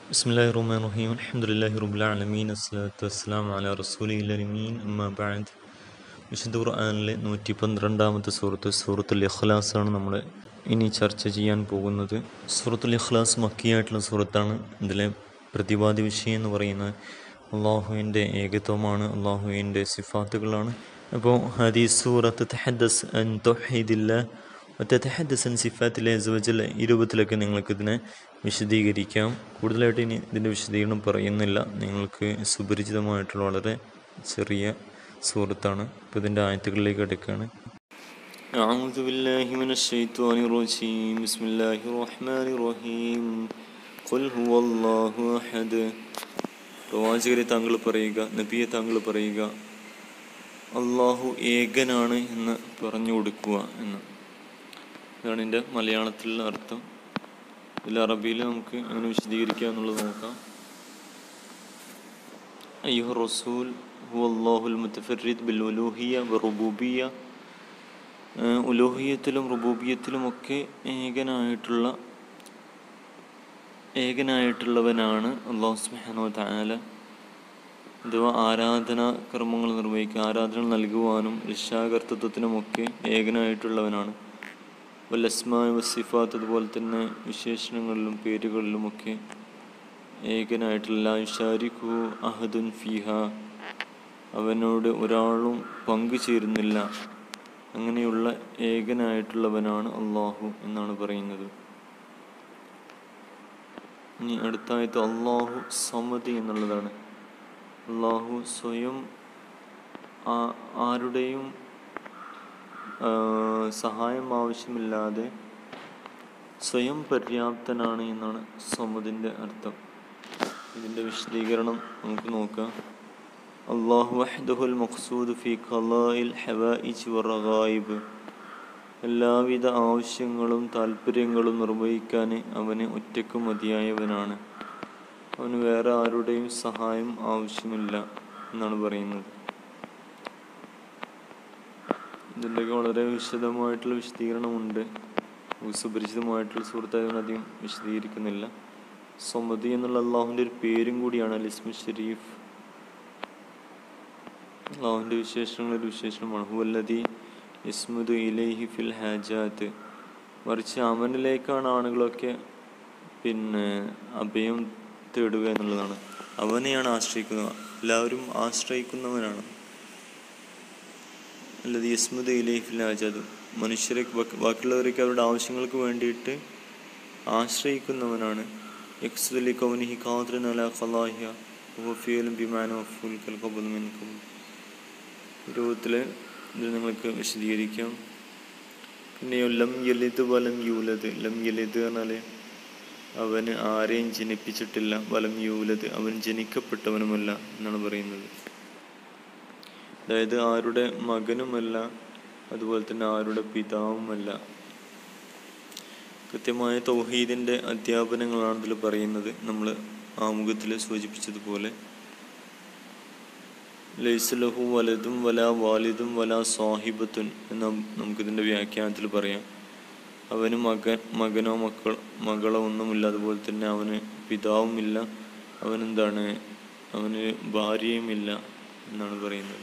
بسم الله الرحمن الرحيم الحمد لله رب العالمين الصلاة والسلام على رسوله الأمين أما بعد വിശുദ്ധ ഖുർആനിലെ നൂറ്റി പന്ത്രണ്ടാമത്തെ സൂറത്ത് സൂറത്തുൽ ഇഖ്ലാസ് ആണ് നമ്മൾ ഇനി ചർച്ച ചെയ്യാൻ പോകുന്നത് സൂറത്തുൽ ഇഖ്ലാസ് മക്കിയായിട്ടുള്ള സൂറത്താണ് ഇതിലെ പ്രതിപാദ്യ വിഷയം എന്ന് പറയുന്നത് അള്ളാഹുവിൻ്റെ ഏകത്വമാണ് അള്ളാഹുവിൻ്റെ സിഫാത്തുകളാണ് അപ്പോൾ ഹദീസ് സൂറത്ത് തഹദ്ദസ് അൻ തൊഹീദില്ല ഒറ്റഹദ്ദസൻ സിഫാത്തിലെ അസുവജൽ ഈ രൂപത്തിലൊക്കെ നിങ്ങൾക്കിതിനെ വിശദീകരിക്കാം കൂടുതലായിട്ട് ഇനി ഇതിൻ്റെ വിശദീകരണം പറയുന്നില്ല നിങ്ങൾക്ക് സുപരിചിതമായിട്ടുള്ള വളരെ ചെറിയ സൂറത്താണ് ഇപ്പോൾ ഇതിൻ്റെ ആയത്തുകളിലേക്ക് എടുക്കുകയാണ് أعوذ بالله من الشيطان الرجيم بسم الله الرحمن الرحيم قل هو الله أحد പ്രവാചകരെ താങ്കൾ പറയുക നബിയെ താങ്കൾ പറയുക അള്ളാഹു ഏകനാണ് എന്ന് പറഞ്ഞു കൊടുക്കുക എന്ന് ഇതാണ് എൻ്റെ മലയാളത്തിലുള്ള അർത്ഥം ഇതിൽ അറബിയിൽ നമുക്ക് അങ്ങനെ വിശദീകരിക്കുക എന്നുള്ളത് നോക്കാം അയ്യുഹ റസൂൽ ഹു അള്ളാഹുൽ മുത്തഫറിദ് ബിൽ ഉലൂഹിയ റുബൂബിയ ഉലൂഹിയത്തിലും റുബൂബിയത്തിലുമൊക്കെ ഏകനായിട്ടുള്ള ഏകനായിട്ടുള്ളവനാണ് അള്ളാഹു സുബ്ഹാനഹു വ തആല അഥവാ ആരാധനാ കർമ്മങ്ങൾ നിർവഹിക്കുക ആരാധന നൽകുവാനും രക്ഷാകർത്തത്വത്തിനുമൊക്കെ ഏകനായിട്ടുള്ളവനാണ് വല്ലസ്മായ വസിഫാത്ത് അതുപോലെ തന്നെ വിശേഷണങ്ങളിലും പേരുകളിലുമൊക്കെ ഏകനായിട്ടുള്ള ഷാരിഖു അഹദുൻ ഫിഹ അവനോട് ഒരാളും പങ്കുചേരുന്നില്ല അങ്ങനെയുള്ള ഏകനായിട്ടുള്ളവനാണ് അള്ളാഹു എന്നാണ് പറയുന്നത് ഇനി അടുത്തായിട്ട് അള്ളാഹു സമതി എന്നുള്ളതാണ് അള്ളാഹു സ്വയം ആരുടെയും സഹായം ആവശ്യമില്ലാതെ സ്വയം പര്യാപ്തനാണ് എന്നാണ് സമതിൻ്റെ അർത്ഥം ഇതിൻ്റെ വിശദീകരണം നമുക്ക് നോക്കാം അള്ളാഹു വഹ്ദഹുൽ മഖ്സൂദ് ഫി ഖലായിൽ ഹവായിജ് വറഗായിബ് എല്ലാവിധ ആവശ്യങ്ങളും താല്പര്യങ്ങളും നിർവഹിക്കാൻ അവന് ഒറ്റക്ക് മതിയായവനാണ് അവന് വേറെ ആരുടെയും സഹായം ആവശ്യമില്ല എന്നാണ് പറയുന്നത് ഇതിൻ്റെയൊക്കെ വളരെ വിശദമായിട്ടുള്ള വിശദീകരണമുണ്ട് സുപരിചിതമായിട്ടുള്ള സുഹൃത്തായതുകൊണ്ട് അധികം വിശദീകരിക്കുന്നില്ല സൊമതി എന്നുള്ള അള്ളാഹുവിൻ്റെ ഒരു പേരും കൂടിയാണ് അലിസ്മു ഷരീഫ് അള്ളാഹുവിൻ്റെ വിശേഷണങ്ങളൊരു വിശേഷണമാണ് ഹുവല്ലതി ഇസ്മുദ് ഇലൈഹി ഫിൽ ഹാജാത്ത് മറിച്ച് അവനിലേക്കാണ് ആളുകളൊക്കെ പിന്നെ അഭയം തേടുക എന്നുള്ളതാണ് അവനെയാണ് ആശ്രയിക്കുക എല്ലാവരും ആശ്രയിക്കുന്നവനാണ് അല്ലാതെ യസ്മുദ് ഇലൈഫിൽ ആജാദ് മനുഷ്യരെ ബാക്കിയുള്ളവരൊക്കെ അവരുടെ ആവശ്യങ്ങൾക്ക് വേണ്ടിയിട്ട് ആശ്രയിക്കുന്നവനാണ് യക്സുദലി കൗനിഹി ഖാദ്രൻ അല ഖലാഹിയ വഫിയലും ബിമാന വഫുൽ കൽ ഖബൽ മിൻകും രൂപത്തിൽ ഇത് നിങ്ങൾക്ക് വിശദീകരിക്കാം പിന്നെയോ ലം യലിദ് വലം യൂലത് ലം യലിദ് പറഞ്ഞാൽ അവന് ആരെയും ജനിപ്പിച്ചിട്ടില്ല വലം യൂലത് അവൻ ജനിക്കപ്പെട്ടവനുമല്ല എന്നാണ് പറയുന്നത് അതായത് ആരുടെ മകനുമല്ല അതുപോലെ തന്നെ ആരുടെ പിതാവുമല്ല കൃത്യമായ തൗഹീദിൻ്റെ അധ്യാപനങ്ങളാണ് ഇതിൽ പറയുന്നത് നമ്മൾ ആമുഖത്തിൽ സൂചിപ്പിച്ചതുപോലെ ലൈസലഹു വലതും വല വാലിദും വല സാഹിബത്തുൻ എന്ന് നമുക്കിതിൻ്റെ വ്യാഖ്യാനത്തിൽ പറയാം അവന് മകൻ മകനോ മക്കൾ മകളോ ഒന്നുമില്ല അതുപോലെ തന്നെ അവന് പിതാവുമില്ല അവനെന്താണ് അവന് ഭാര്യയുമില്ല എന്നാണ് പറയുന്നത്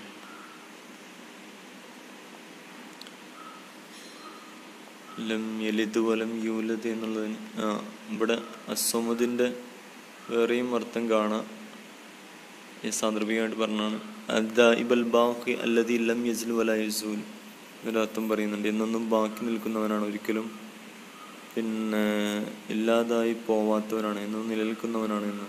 ലം യലിദ് വലം യൂലത് എന്നുള്ളതിന് ആ ഇവിടെ അസമുദിൻ്റെ വേറെയും അർത്ഥം കാണാം സാന്ദർഭികമായിട്ട് പറഞ്ഞാണ് അദ്ദാഇബൽ ബാഖി അല്ലതി ലം യസ്ലു വല യസൂൽ ഒരർത്ഥം പറയുന്നുണ്ട് എന്നൊന്നും ബാക്കി നിൽക്കുന്നവനാണ് ഒരിക്കലും പിന്നെ ഇല്ലാതായി പോവാത്തവനാണ് എന്നും നിലനിൽക്കുന്നവനാണ് എന്ന്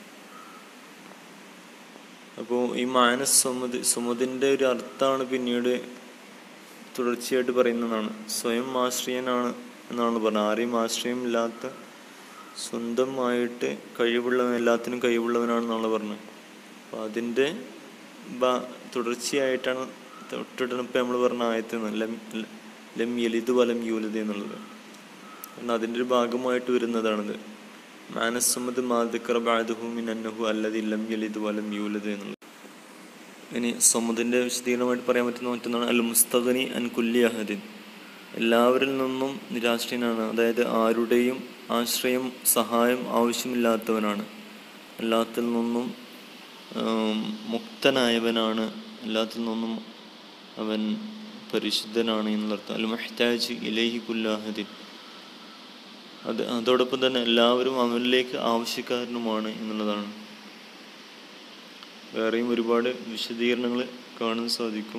അപ്പോൾ ഈ മാനസ് സുമത് സുമതിൻ്റെ ഒരു അർത്ഥമാണ് പിന്നീട് തുടർച്ചയായിട്ട് പറയുന്നതാണ് സ്വയം ആശ്രയനാണ് എന്നാണ് പറഞ്ഞത് ആരെയും ആശ്രയമില്ലാത്ത സ്വന്തമായിട്ട് കഴിവുള്ളവൻ എല്ലാത്തിനും കഴിവുള്ളവനാണെന്നാണ് പറഞ്ഞത് അപ്പോൾ അതിൻ്റെ തുടർച്ചയായിട്ടാണ് തൊട്ടിട്ടപ്പം നമ്മൾ പറഞ്ഞ ആയത്ത് ലം ലം യലിത് വലം യൂലത് എന്നുള്ളത് കാരണം അതിൻ്റെ ഒരു ഭാഗമായിട്ട് വരുന്നതാണിത് മാനസമ്മത് മാതിക്കറ ബാദുഹുമിൻ അന്നഹു അല്ലതി ലം യലിത് വലം യൂലത് എന്നുള്ളത് ഇനി സമുദിൻ്റെ വിശദീകരണമായിട്ട് പറയാൻ പറ്റുന്ന മറ്റൊന്നാണ് അൽ മുസ്തഖനി അൻ കുല്ലി അഹദിൻ എല്ലാവരിൽ നിന്നും നിരാശ്രയനാണ് അതായത് ആരുടെയും ആശ്രയം സഹായം ആവശ്യമില്ലാത്തവനാണ് എല്ലാത്തിൽ നിന്നും ആം, മുക്തനായവനാണ് എല്ലാത്തിൽ നിന്നും അവൻ പരിശുദ്ധനാണ് എന്നുള്ളർത്ഥം അൽ മഹ്താജ് ഇലഹി കുല്ലാഹദിൻ അത് അതോടൊപ്പം തന്നെ എല്ലാവരും അവനിലേക്ക് ആവശ്യക്കാരനുമാണ് എന്നുള്ളതാണ് വേറെയും ഒരുപാട് വിശദീകരണങ്ങൾ കാണാൻ സാധിക്കും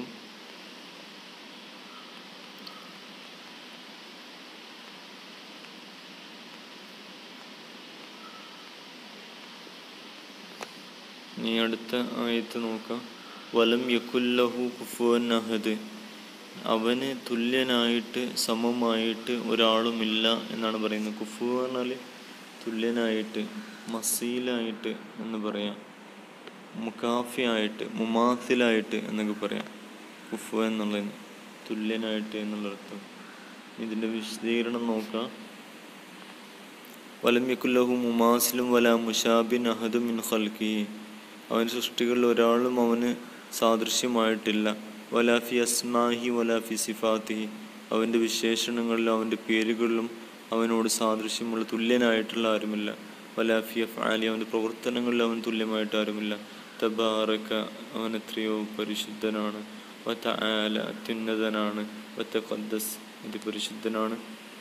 നീ അടുത്ത ആയത്ത് നോക്കാം വലം യക്കുല്ലഹു കുഫുവൻ അഹദ് അവന് തുല്യനായിട്ട് സമമായിട്ട് ഒരാളുമില്ല എന്നാണ് പറയുന്നത് കുഫു പറഞ്ഞാൽ തുല്യനായിട്ട് മസീലായിട്ട് എന്ന് പറയാം മുക്കാഫിയായിട്ട് മുമാസിലായിട്ട് എന്നൊക്കെ പറയാം കുഫു എന്നുള്ളതിന് തുല്യനായിട്ട് എന്നുള്ള അർത്ഥം ഇതിൻ്റെ വിശദീകരണം നോക്കാം വലം യക്കുല്ലഹു മുമാസിലും വല മുഷാബിൻ അഹദു മിൻ ഖൽക്കി അവൻ സൃഷ്ടികളിൽ ഒരാളും അവന് സാദൃശ്യമായിട്ടില്ല വലാഫി അസ്മാഹി വലാഫി സിഫാത്തിഹി അവൻ്റെ വിശേഷണങ്ങളിലും അവൻ്റെ പേരുകളിലും അവനോട് സാദൃശ്യമുള്ള തുല്യനായിട്ടുള്ള ആരുമില്ല വലാഫി അഫ്ആലി അവൻ്റെ പ്രവർത്തനങ്ങളിൽ അവൻ തുല്യമായിട്ട് ആരുമില്ല തബാറക്ക അവൻ എത്രയോ പരിശുദ്ധനാണ് വത്ത ആല അത്യുന്നതനാണ് വത്ത ഖദ്ദസ് അതിപരിശുദ്ധനാണ്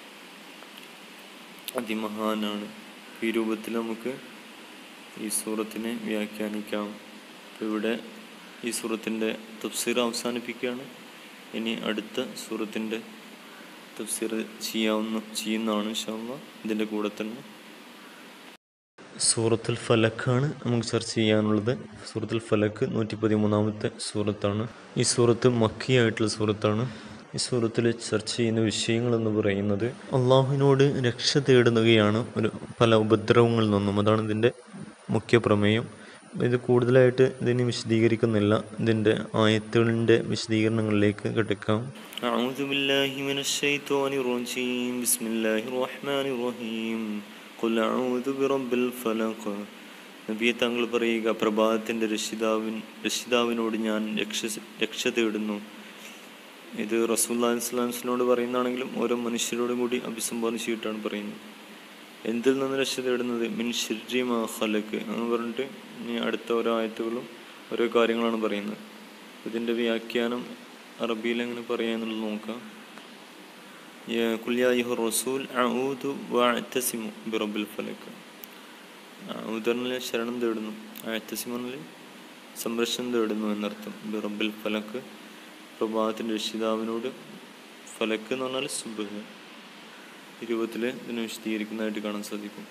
അതിമഹാനാണ് ഈ രൂപത്തിൽ നമുക്ക് ഈ സൂറത്തിനെ വ്യാഖ്യാനിക്കാം അപ്പോൾ ഇവിടെ ഈ സൂറത്തിൻ്റെ തഫ്സീർ അവസാനിപ്പിക്കുകയാണ് ഇനി അടുത്ത സൂറത്തിൻ്റെ തഫ്സീർ ചെയ്യാവുന്ന ചെയ്യുന്നതാണ് ഇൻഷാല്ല ഇതിൻ്റെ കൂടെ തന്നെ സൂറത്തുൽ ഫലക്കാണ് നമുക്ക് ചർച്ച ചെയ്യാനുള്ളത് സൂറത്തുൽ ഫലക്ക് നൂറ്റി പതിമൂന്നാമത്തെ സൂറത്താണ് ഈ സൂറത്ത് മക്കിയായിട്ടുള്ള സൂറത്താണ് ഈ സൂറത്തിൽ ചർച്ച ചെയ്യുന്ന വിഷയങ്ങൾ എന്ന് പറയുന്നത് അള്ളാഹുവിനോട് രക്ഷ തേടുകയാണ് ഒരു പല ഉപദ്രവങ്ങളിൽ നിന്നും അതാണ് ഇതിൻ്റെ മുഖ്യ പ്രമേയം ഇത് കൂടുതലായിട്ട് ഇതിനെ വിശദീകരിക്കുന്നില്ല ഇതിൻ്റെ ആയത്തുകളിൻ്റെ വിശദീകരണങ്ങളിലേക്ക് കിടക്കാം أعوذ بالله من الشيطان الرجيم بسم الله الرحمن الرحيم قل أعوذ برب الفلق നബിയെ താങ്കൾ പറയുക പ്രഭാതത്തിൻ്റെ രക്ഷിതാവിൻ രക്ഷിതാവിനോട് ഞാൻ രക്ഷ രക്ഷ തേടുന്നു ഇത് റസൂല്ലാ ഇസ്ലാംസിനോട് പറയുന്നതാണെങ്കിലും ഓരോ മനുഷ്യരോടും കൂടി അഭിസംബോധന ചെയ്തിട്ടാണ് പറയുന്നത് എന്തിൽ നിന്ന് രക്ഷ തേടുന്നത് മിൻ ഷിരി മാ ഖലക്ക് എന്ന് പറഞ്ഞിട്ട് ഇനി അടുത്ത ഓരോ ആയത്തുകളും ഓരോ കാര്യങ്ങളാണ് പറയുന്നത് ഇതിൻ്റെ വ്യാഖ്യാനം അറബിയിൽ എങ്ങനെ പറയാന്നുള്ളത് നോക്കാം യ- ഖുൽ യാ അയ്യുഹർ റസൂൽ അഊദു വഅതസിമു ബിറബ്ബിൽ ഫലക്ക് ഔദറിലെ ശരണം തേടുന്നു അഴത്തസിമറിൽ സംരക്ഷണം തേടുന്നു എന്നർത്ഥം ബിറബ്ബിൽ ഫലക്ക് പ്രഭാതത്തിൻ്റെ രക്ഷിതാവിനോട് ഫലക്ക് എന്ന് പറഞ്ഞാൽ സുബഹ് ഈ രൂപത്തിൽ ഇതിനെ വിശദീകരിക്കുന്നതായിട്ട് കാണാൻ സാധിക്കും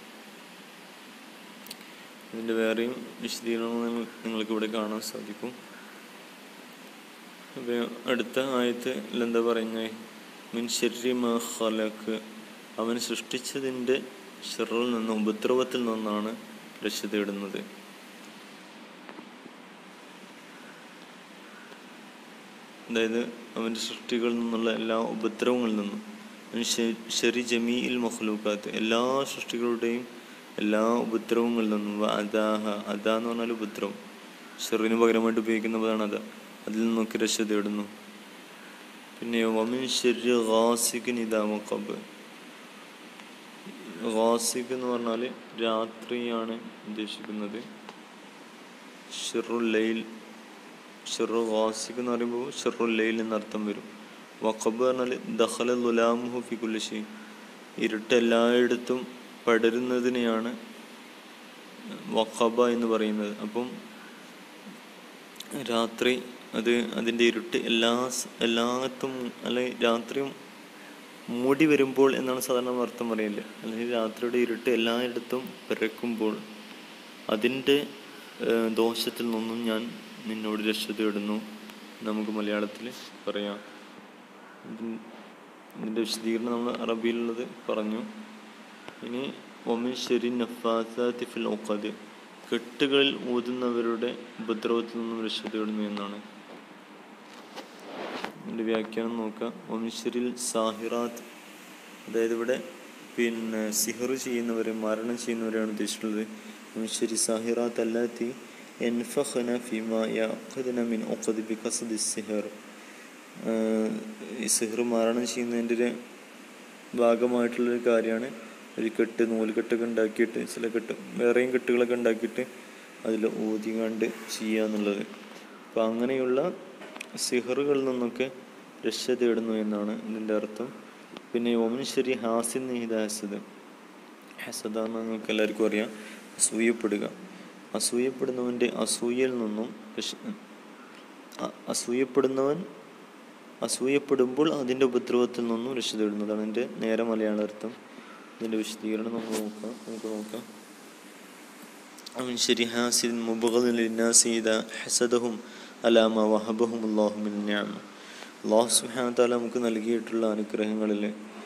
ഇതിൻ്റെ വേറെയും വിശദീകരണങ്ങൾ നിങ്ങൾ- നിങ്ങൾക്ക് ഇവിടെ കാണാൻ സാധിക്കും അപ്പോൾ അടുത്ത ആയത്തിൽ എന്താ പറയുന്നത് മിൻ ഷെരി ഖലക്ക് അവൻ സൃഷ്ടിച്ചതിൻ്റെ ഷെറിൽ നിന്ന് ഉപദ്രവത്തിൽ നിന്നാണ് രക്ഷ തേടുന്നത് അതായത് അവൻ്റെ സൃഷ്ടികളിൽ നിന്നുള്ള എല്ലാ ഉപദ്രവങ്ങളിൽ നിന്നും അവൻ ഷെ- ഷെറി ജമീൽ മഹ്ലൂക്കാത്ത് എല്ലാ സൃഷ്ടികളുടെയും എല്ലാ ഉപദ്രവങ്ങളിൽ നിന്നും വ അദാഹ അദ എന്ന് പറഞ്ഞാൽ ഉപദ്രവം ഷെറിന് പകരമായിട്ട് ഉപയോഗിക്കുന്ന പദമാണ് അത അതിൽ നിന്നൊക്കെ രക്ഷ തേടുന്നു പിന്നെ വമിൻ ഷെരി ഖാസിഖിൻ ഇദാ വഖബ് ഖാസിഖ് എന്ന് പറഞ്ഞാൽ രാത്രിയാണ് ഉദ്ദേശിക്കുന്നത് ഷിറുൽ ലൈൽ ഷിറു ഖാസിഖ് എന്ന് പറയുമ്പോൾ ഷിറുൽ ലൈൽ എന്നർത്ഥം വരും വഖബ് പറഞ്ഞാൽ ദഖല ലുലാമുഹു ഫി കുല്ലി ഷൈ ഇരുട്ട് എല്ലായിടത്തും പടരുന്നതിനെയാണ് വഖബ എന്ന് പറയുന്നത് അപ്പം രാത്രി അത് അതിൻ്റെ ഇരുട്ട് എല്ലാ സ് എല്ലാത്തും അല്ലെങ്കിൽ രാത്രിയും മൂടി വരുമ്പോൾ എന്നാണ് സാധാരണ നമ്മൾ അർത്ഥം പറയില്ല അല്ലെങ്കിൽ രാത്രിയുടെ ഇരുട്ട് എല്ലായിടത്തും പരക്കുമ്പോൾ അതിൻ്റെ ഏഹ്, ദോഷത്തിൽ നിന്നും ഞാൻ നിന്നോട് രക്ഷ തേടുന്നു നമുക്ക് മലയാളത്തിൽ പറയാം ഇതിൻ- ഇതിൻ്റെ വിശദീകരണം നമ്മൾ അറബിയിലുള്ളത് പറഞ്ഞു ഇനി ഒമിൻ ഷെരി നഫാസാത്തി ഫിൽ ഒക്കത് കെട്ടുകളിൽ ഊതുന്നവരുടെ ഉപദ്രവത്തിൽ നിന്നും രക്ഷ തേടുന്നു എന്നാണ് ഇതിൻ്റെ വ്യാഖ്യാനം നോക്കാം ഒമിഷരിൽ സാഹിറാത്ത് അതായത് ഇവിടെ പിന്നെ സിഹർ ചെയ്യുന്നവരെ മരണം ചെയ്യുന്നവരെയാണ് ഉദ്ദേശിച്ചിട്ടുള്ളത് ഒമിഷരി സാഹിറാത്ത് അല്ലാത്തി എൻഫഖന ഫിമ യഖദന മിൻ ഉഖദ് ബിഖസദി സിഹർ ഈ സിഹർ മരണം ചെയ്യുന്നതിൻ്റെ ഒരു ഭാഗമായിട്ടുള്ളൊരു കാര്യമാണ് ഒരു കെട്ട് നൂലുകെട്ടൊക്കെ ഉണ്ടാക്കിയിട്ട് ചില കെട്ട് വേറെയും കെട്ടുകളൊക്കെ ഉണ്ടാക്കിയിട്ട് അതിൽ ഊതിങ്ങാണ്ട് ചെയ്യുക എന്നുള്ളത് അപ്പം അങ്ങനെയുള്ള സിഹറുകളിൽ നിന്നൊക്കെ രക്ഷ തേടുന്നു എന്നാണ് ഇതിൻ്റെ അർത്ഥം പിന്നെ ഒമൻ ശരി ഹാസിൻ നെയ്ത ഹസദ് ഹസദ എന്ന് നിങ്ങൾക്ക് എല്ലാവർക്കും അറിയാം അസൂയപ്പെടുക അസൂയപ്പെടുന്നവൻ്റെ അസൂയയിൽ നിന്നും രക്ഷ- അ- അസൂയപ്പെടുന്നവൻ അസൂയപ്പെടുമ്പോൾ അതിൻ്റെ ഉപദ്രവത്തിൽ നിന്നും രക്ഷ തേടുന്നതാണ് എൻ്റെ നേരെ മലയാള അർത്ഥം ഇതിൻ്റെ വിശദീകരണം നമ്മൾ നോക്കാം നമുക്ക് നോക്കാം അവൻ ശരി ഹാസിൻ മുബഗദിൻ ലിന്നാസി ഇദാ ഹസദഹും അലാമ വഹബഹും അല്ലാഹു മിൻ നിഅമ അല്ലാഹു സുബ്ഹാനഹു വ തആല നമുക്ക് നൽകിയിട്ടുള്ള അനുഗ്രഹങ്ങളിൽ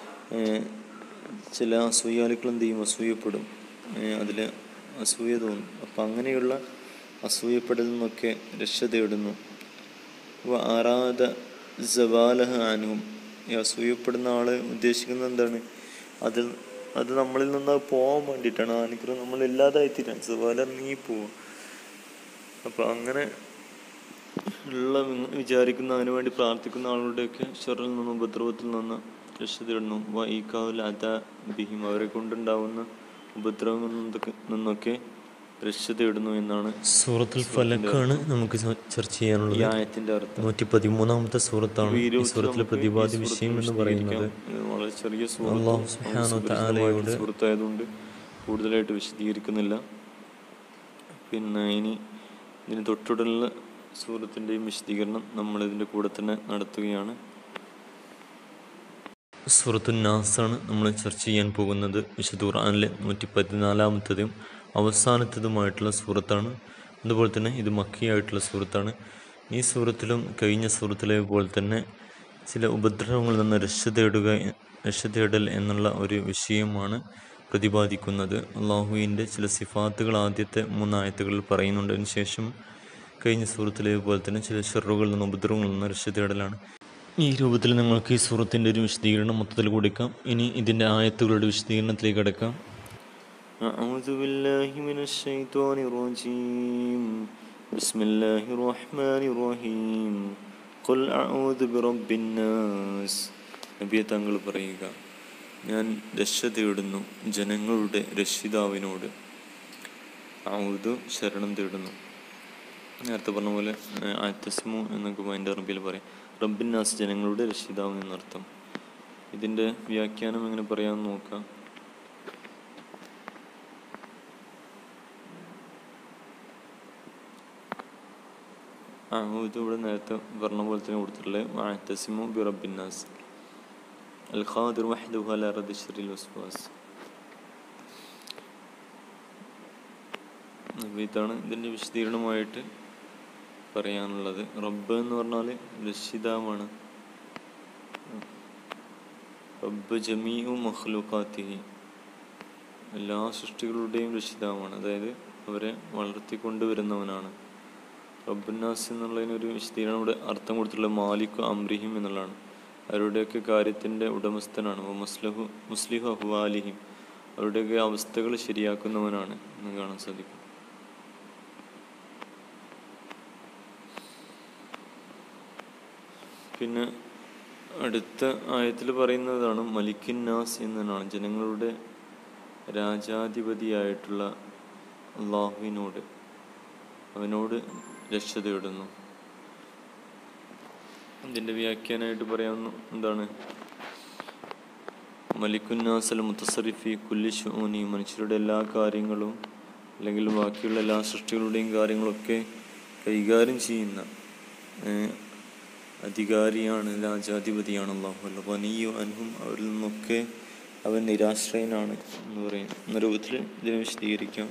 ചില അസൂയാലുക്കൾ എന്ത് ചെയ്യും അസൂയപ്പെടും അതിൽ അസൂയ തോന്നും അപ്പം അങ്ങനെയുള്ള അസൂയപ്പെടലിൽ നിന്നൊക്കെ രക്ഷ തേടുന്നു വ ആറാദ ജവാലഹ അനുവും ഈ അസൂയപ്പെടുന്ന ആൾ ഉദ്ദേശിക്കുന്നത് എന്താണ് അതിൽ അത് നമ്മളിൽ നിന്ന് അത് പോകാൻ വേണ്ടിയിട്ടാണ് ആ അനുഗ്രഹം നമ്മൾ ഇല്ലാതായി തീരാൻ ജവാല നീ പോവും അപ്പം അങ്ങനെ ഉള്ള വി- വിചാരിക്കുന്ന അതിനു വേണ്ടി പ്രാർത്ഥിക്കുന്ന ആളുകളുടെയൊക്കെ ഷെറിൽ നിന്നും ഉപദ്രവത്തിൽ നിന്ന് രക്ഷ തേടുന്നു വൈകാവിൽ അത ബിഹിം അവരെ കൊണ്ടുണ്ടാവുന്ന ഉപദ്രവങ്ങളിൽ നിന്നൊക്കെ നിന്നൊക്കെ രക്ഷ തേടുന്നു എന്നാണ് സൂറത്തുൽ ഫലക്കാണ് നമുക്ക് ച- ചർച്ച ഈ ചെയ്യാനുള്ളത് ആയത്തിന്റെ അർത്ഥം നൂറ്റി പതിമൂന്നാമത്തെ സൂറത്താണ് ഈ ഈ ഇരുപത്തി സൂറത്തിലെ നമുക്ക് ഈ പ്രതിപാദ്യ സൂറത്ത് വിഷയം എന്ന് വിശദീകരിക്കാം. പറയുന്നത് ഇത് വളരെ ചെറിയ അല്ലാഹു സൂറത്ത് സുബ്ഹാനഹു നമുക്ക് തആലയോട് സുപരിചിതമായ സൂറത്തായതുകൊണ്ട് കൂടുതലായിട്ട് വിശദീകരിക്കുന്നില്ല പിന്നെ ഇനി ഇതിന് തൊട്ടുടലുള്ള സൂറത്തിൻ്റെയും വിശദീകരണം നമ്മൾ ഇതിൻ്റെ കൂടെ തന്നെ നടത്തുകയാണ് സൂറത്തു നാസാണ് നമ്മൾ ചർച്ച ചെയ്യാൻ പോകുന്നത് വിശുദ്ധ ഖുർആനിലെ നൂറ്റി പതിനാലാമത്തതും അവസാനത്തതുമായിട്ടുള്ള സൂറത്താണ് അതുപോലെ തന്നെ ഇത് മക്കിയായിട്ടുള്ള സൂറത്താണ് ഈ സൂറത്തിലും കഴിഞ്ഞ സൂറത്തിലെ പോലെ തന്നെ ചില ഉപദ്രവങ്ങളിൽ നിന്ന് രക്ഷ തേടുക എ- രക്ഷ തേടൽ എന്നുള്ള ഒരു വിഷയമാണ് പ്രതിപാദിക്കുന്നത് അള്ളാഹുവിൻ്റെ ചില സിഫാത്തുകൾ ആദ്യത്തെ മൂന്നായത്തുകളിൽ പറയുന്നുണ്ട് അതിന് ശേഷം കഴിഞ്ഞ സൂറത്തിലെ പോലെ തന്നെ ചില ഷെറുകളിൽ നിന്ന് ഉപദ്രവങ്ങളിൽ നിന്ന് രക്ഷ തേടലാണ് ഈ രൂപത്തിൽ നിങ്ങൾക്ക് ഈ സൂറത്തിൻ്റെ ഒരു വിശദീകരണം മൊത്തത്തിൽ കൊടുക്കാം ഇനി ഇതിൻ്റെ ആയത്തുകളുടെ വിശദീകരണത്തിലേക്ക് കിടക്കാം أعوذ بالله من الشيطان الرجيم بسم الله الرحمن الرحيم قل أعوذ برب الناس നബിയെ താങ്കൾ പറയുക ഞാൻ രക്ഷ തേടുന്നു ജനങ്ങളുടെ രക്ഷിതാവിനോട് ഔദു ശരണം തേടുന്നു നേരത്തെ പറഞ്ഞ പോലെ ആത്തസ്മു എന്നൊക്കെ അതിൻ്റെ അറബിയിൽ പറയും റബ്ബിൻ നാസ് ജനങ്ങളുടെ രക്ഷിതാവ് എന്നർത്ഥം ഇതിൻ്റെ വ്യാഖ്യാനം എങ്ങനെ പറയാമെന്ന് നോക്കാം അഹൂദ് ഇവിടെ നേരത്തെ പറഞ്ഞ പോലെ തന്നെ കൊടുത്തിട്ടുള്ളത് വാത്തസിമു ബി റബ്ബിന്നാസ് അൽ ഖാദിർ വഹ്ദുഹു അല റദ്ദി ശർറിൽ വസ്വാസ് അപ്പോൾ ഇതാണ് ഇതിൻ്റെ വിശദീകരണമായിട്ട് പറയാനുള്ളത് റബ്ബ് എന്ന് പറഞ്ഞാൽ രക്ഷിതാവാണ് റബ്ബ് ജമീഉ മഖ്ലൂഖാത്തിഹി എല്ലാ സൃഷ്ടികളുടെയും രക്ഷിതാവാണ് അതായത് അവരെ വളർത്തിക്കൊണ്ടുവരുന്നവനാണ് റബ്ബുന്നാസ് എന്നുള്ളതിനൊരു വിശദീകരണം ഇവിടെ അർത്ഥം കൊടുത്തിട്ടുള്ള മാലിക് അംറിഹിം എന്നുള്ളതാണ് അവരുടെയൊക്കെ കാര്യത്തിൻ്റെ ഉടമസ്ഥനാണ് വ മുസ്ലിഹു മുസ്ലിഹു അഹ്വാലിഹിം അവരുടെയൊക്കെ അവസ്ഥകൾ ശരിയാക്കുന്നവനാണ് എന്ന് കാണാൻ സാധിക്കും പിന്നെ അടുത്ത ആയത്തിൽ പറയുന്നതാണ് മലിക്കിൻ നാസ് എന്നതാണ് ജനങ്ങളുടെ രാജാധിപതിയായിട്ടുള്ള അള്ളാഹുവിനോട് അവനോട് രക്ഷ തേടുന്നു ഇതിൻ്റെ വ്യാഖ്യാനമായിട്ട് പറയാവുന്ന എന്താണ് മലിക്കുന്നാസൽ മുത്തസറിഫി കുല്ലി ഷൂനി മനുഷ്യരുടെ എല്ലാ കാര്യങ്ങളും അല്ലെങ്കിൽ ബാക്കിയുള്ള എല്ലാ സൃഷ്ടികളുടെയും കാര്യങ്ങളൊക്കെ കൈകാര്യം ചെയ്യുന്ന ഏഹ്, അധികാരിയാണ് രാജാധിപതിയാണ് അള്ളാഹു അല്ല വനിയോ അൻഹും അവരിൽ നിന്നൊക്കെ അവൻ നിരാശ്രയനാണ് എന്ന് പറയും എന്ന രൂപത്തിൽ ഇതിനെ വിശദീകരിക്കാം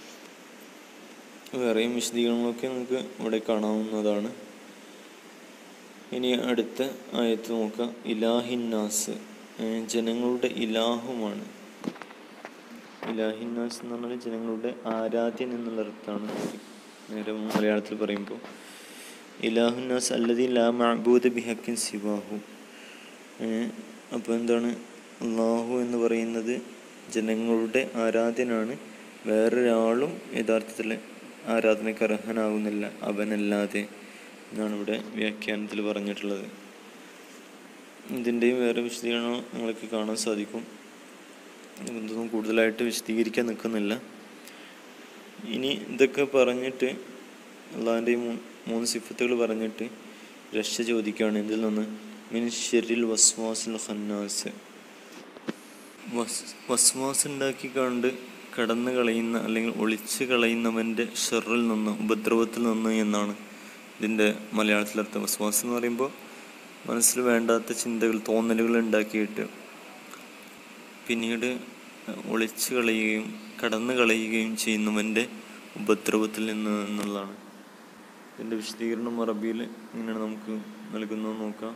വേറെയും വിശദീകരണങ്ങളൊക്കെ നമുക്ക് ഇവിടെ കാണാവുന്നതാണ് ഇനി അടുത്ത ആയത്ത് നോക്കാം ഇലാഹിന്നാസ് ഏഹ് ജനങ്ങളുടെ ഇലാഹുമാണ് ഇലാഹിന്നാസ് എന്ന് പറഞ്ഞാൽ ജനങ്ങളുടെ ആരാധ്യൻ എന്നുള്ള അർത്ഥമാണ് നേരെ മലയാളത്തിൽ പറയുമ്പോൾ ഇലാഹുന്നാസ് അല്ലതി ലാ മഅബൂദ ബിഹക്കിൻ സിവാഹു അപ്പോൾ എന്താണ് അള്ളാഹു എന്ന് പറയുന്നത് ജനങ്ങളുടെ ആരാധ്യനാണ് വേറൊരാളും യഥാർത്ഥത്തിൽ ആരാധനയ്ക്ക് അർഹനാകുന്നില്ല അവനല്ലാതെ എന്നാണ് ഇവിടെ വ്യാഖ്യാനത്തിൽ പറഞ്ഞിട്ടുള്ളത് ഇതിൻ്റെയും വേറെ വിശദീകരണം നിങ്ങൾക്ക് കാണാൻ സാധിക്കും ഇതൊന്നും കൂടുതലായിട്ട് വിശദീകരിക്കാൻ നിൽക്കുന്നില്ല ഇനി ഇതൊക്കെ പറഞ്ഞിട്ട് അള്ളാഹിൻ്റെ ഈ മൂ- മൂന്ന് സിഫത്തുകൾ പറഞ്ഞിട്ട് രക്ഷ ചോദിക്കുകയാണ് ഇതിൽ നിന്ന് മിൻ ഷെരിൽ വസ്വാസിൽ ഖന്നാസ് വസ് വസ്വാസ് ഉണ്ടാക്കി കണ്ട് കടന്നു കളയുന്ന അല്ലെങ്കിൽ ഒളിച്ച് കളയുന്നവൻ്റെ ഷെറിൽ നിന്ന് ഉപദ്രവത്തിൽ നിന്ന് എന്നാണ് ഇതിൻ്റെ മലയാളത്തിലർത്ഥം വസ്വാസ് എന്ന് പറയുമ്പോൾ മനസ്സിൽ വേണ്ടാത്ത ചിന്തകൾ തോന്നലുകൾ ഉണ്ടാക്കിയിട്ട് പിന്നീട് ഒളിച്ചു കളയുകയും കടന്നു കളയുകയും ചെയ്യുന്നവൻ്റെ ഉപദ്രവത്തിൽ നിന്ന് എന്നുള്ളതാണ് ഇതിൻ്റെ വിശദീകരണം അറബിയിൽ ഇങ്ങനെയാണ് നമുക്ക് നൽകുന്നത് നോക്കാം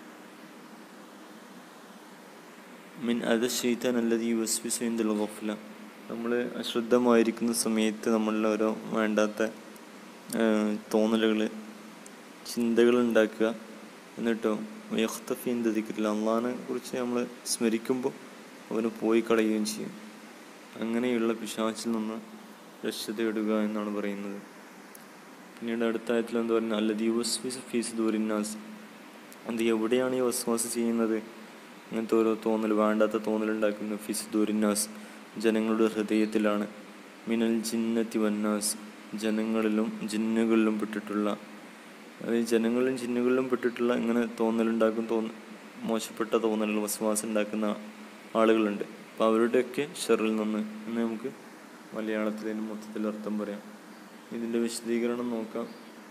മിൻ അത ഷെയ്ത്താൻ അല്ലത് യു എസ് പി സൈന്ദൽ ഗഫല നമ്മൾ അശ്രദ്ധമായിരിക്കുന്ന സമയത്ത് നമ്മളിൽ ഓരോ വേണ്ടാത്ത തോന്നലുകൾ ചിന്തകൾ ഉണ്ടാക്കുക എന്നിട്ടോ വയഖ്തഫീൻ ദിക്കില്ല അള്ളാഹിനെ കുറിച്ച് നമ്മൾ സ്മരിക്കുമ്പോൾ അവന് പോയി കളയുകയും ചെയ്യും അങ്ങനെയുള്ള പിശാച്ചിൽ നിന്ന് രക്ഷ തേടുക എന്നാണ് പറയുന്നത് പിന്നീട് അടുത്ത ആയത്തിൽ എന്താ പറയുന്നത് അല്ല ദിവസ് ഫീസ് ദൂരിന്നാസ് അത് എവിടെയാണ് ഈ വസ്വാസ് ചെയ്യുന്നത് അങ്ങനത്തെ ഓരോ തോന്നൽ വേണ്ടാത്ത തോന്നലുണ്ടാക്കുന്ന ഫിസ് ദൂരിന്നാസ് ജനങ്ങളുടെ ഹൃദയത്തിലാണ് മിനൽ ജിന്നത്തി വന്നാസ് ജനങ്ങളിലും ജിന്നുകളിലും പെട്ടിട്ടുള്ള അതായത് ജനങ്ങളിലും ജിന്നുകളിലും പെട്ടിട്ടുള്ള ഇങ്ങനെ തോന്നലുണ്ടാക്കും തോന്ന മോശപ്പെട്ട തോന്നലുകൾ വസ്വാസം ഉണ്ടാക്കുന്ന ആളുകളുണ്ട് അപ്പോൾ അവരുടെയൊക്കെ ഷെറിൽ നിന്ന് എന്ന് നമുക്ക് മലയാളത്തിൽ ഇതിന് മൊത്തത്തിൽ അർത്ഥം പറയാം ഇതിൻ്റെ വിശദീകരണം നോക്കാം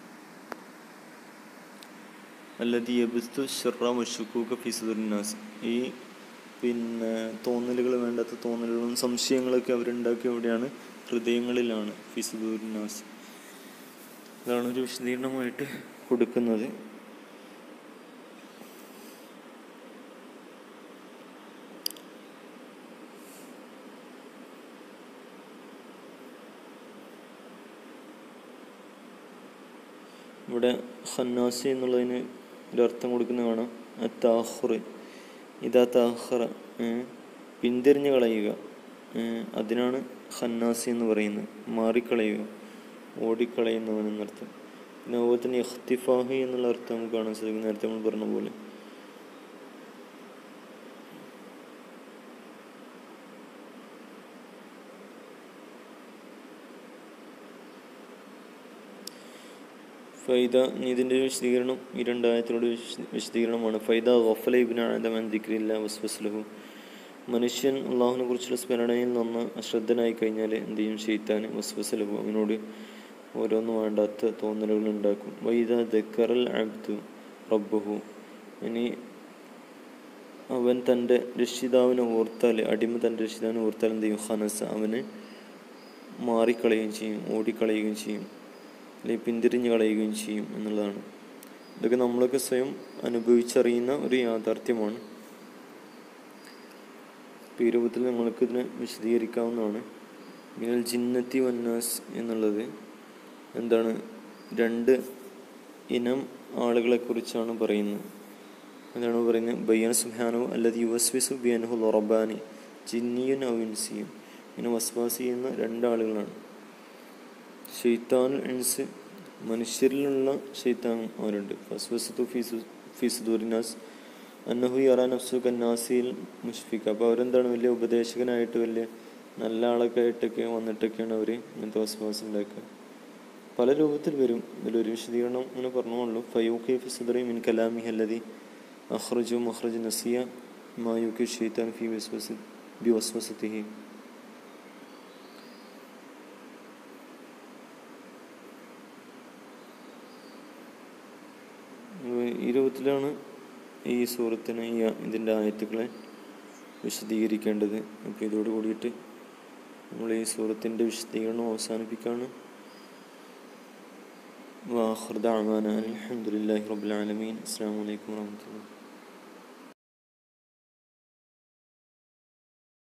അല്ലതി യബിസ്തു ഷെറ മുഷുക്കൂക്ക ഫിസുദുന്നാസ് ഈ പിന്നെ തോന്നലുകൾ വേണ്ടാത്ത തോന്നലുകളും സംശയങ്ങളൊക്കെ അവരുണ്ടാക്കി എവിടെയാണ് ഹൃദയങ്ങളിലാണ് ഫിസുദുന്നാസ് ഇതാണ് ഒരു വിശദീകരണമായിട്ട് കൊടുക്കുന്നത് ഇവിടെ ഖന്നാസി എന്നുള്ളതിന് ഒരു അർത്ഥം കൊടുക്കുന്ന കാണാം താഹുർ ഇതാ താഹറ പിന്തിരിഞ്ഞ് കളയുക ഏ, അതിനാണ് ഖന്നാസി എന്ന് പറയുന്നത് മാറിക്കളയുക ഓടിക്കളയുന്നവൻ എന്നർത്ഥം പിന്നെ അതുപോലെ തന്നെ ഇഖ്തിഫാഹി എന്നുള്ള അർത്ഥം നമുക്ക് കാണാൻ സാധിക്കും നേരത്തെ നമ്മൾ പറഞ്ഞ പോലെ ഫൈദ ഇനി ഇതിൻ്റെ വിശദീകരണം ഈ രണ്ടായത്തിലൂടെ വിശ- വിശദീകരണമാണ് ഫൈദ ഗഫല ഇബിൻ ആദമൻ ദിക്രില്ല വസ്വസ്ലഹു മനുഷ്യൻ അള്ളാഹുവിനെ കുറിച്ചുള്ള സ്മരണയിൽ നിന്ന് അശ്രദ്ധനായി കഴിഞ്ഞാൽ എന്ത് ചെയ്യും ഷെയ്ത്താൻ വസ്വസ്ലഹു അവനോട് ഓരോന്നും വേണ്ടാത്ത തോന്നലുകൾ ഉണ്ടാക്കും വൈദ ദക്കറൽ അബ്ദു റബ്ബഹു ഇനി അവൻ തൻ്റെ രക്ഷിതാവിനെ ഓർത്താൽ അടിമ തൻ്റെ രക്ഷിതാവിനെ ഓർത്താൽ എന്ത് ചെയ്യും ഹനസ അവന് മാറിക്കളയുകയും ചെയ്യും ഓടിക്കളയുകയും ചെയ്യും അല്ലെങ്കിൽ പിന്തിരിഞ്ഞ് കളയുകയും ചെയ്യും എന്നുള്ളതാണ് ഇതൊക്കെ നമ്മളൊക്കെ സ്വയം അനുഭവിച്ചറിയുന്ന ഒരു യാഥാർത്ഥ്യമാണ് ഇപ്പം ഈ രൂപത്തിൽ നമ്മൾക്ക് ഇതിനെ വിശദീകരിക്കാവുന്നതാണ് മിനൽ ജിന്നത്തി വന്നാസ് എന്നുള്ളത് എന്താണ് രണ്ട് ഇനം ആളുകളെ കുറിച്ചാണ് പറയുന്നത് എന്താണ് പറയുന്നത് ബയ്യൻ സുഹാനു അല്ലത് യുവസ്വിസു ബിയൻഹു ലൊറബാനി ജിന്നിയൻ ഔ ഇൻസിയും ഇങ്ങനെ വസ്വാസ് ചെയ്യുന്ന രണ്ടാളുകളാണ് ഷെയ്ത്താൻ ഇൻസ് മനുഷ്യരിലുള്ള ഷെയ്ത്താൻ അവരുണ്ട് ഫസ്വസത്തു ഫീസു ഫീസുദൂരിനാസ് അന്നഹു യറാ നഫ്സു കന്നാസിയിൽ മുഷ്ഫിക്ക അപ്പോൾ അവരെന്താണ് വലിയ ഉപദേശകനായിട്ട് വലിയ നല്ല ആളൊക്കെ ആയിട്ടൊക്കെ വന്നിട്ടൊക്കെയാണ് അവർ ഇങ്ങനത്തെ വസ്വാസം ഉണ്ടാക്കുക പല രൂപത്തിൽ വരും ഇതിലൊരു വിശദീകരണം ഇങ്ങനെ പറഞ്ഞുള്ളൂ ഫയൂഖി ഫിസുദറി മിൻ കലാമി ഹല്ലതി അഖ്റജു മഖ്റജ് നസിയ മായുക്കി ഷെയ്ത്താൻ ഫി വിസ്വസി ബി വസ്വസത്തിഹി ഈ രൂപത്തിലാണ് ഈ സൂറത്തിനെ ഈ ഇതിൻ്റെ ആയത്തുകളെ വിശദീകരിക്കേണ്ടത് അപ്പോൾ ഇതോട് കൂടിയിട്ട് നമ്മൾ ഈ സൂറത്തിൻ്റെ വിശദീകരണം അവസാനിപ്പിക്കുകയാണ് വാഹൃദ അമാന അലഹമുല്ലാഹി റബുലാലമീൻ അസ്സാം വലൈക്കും വാഹമത്തുള്ള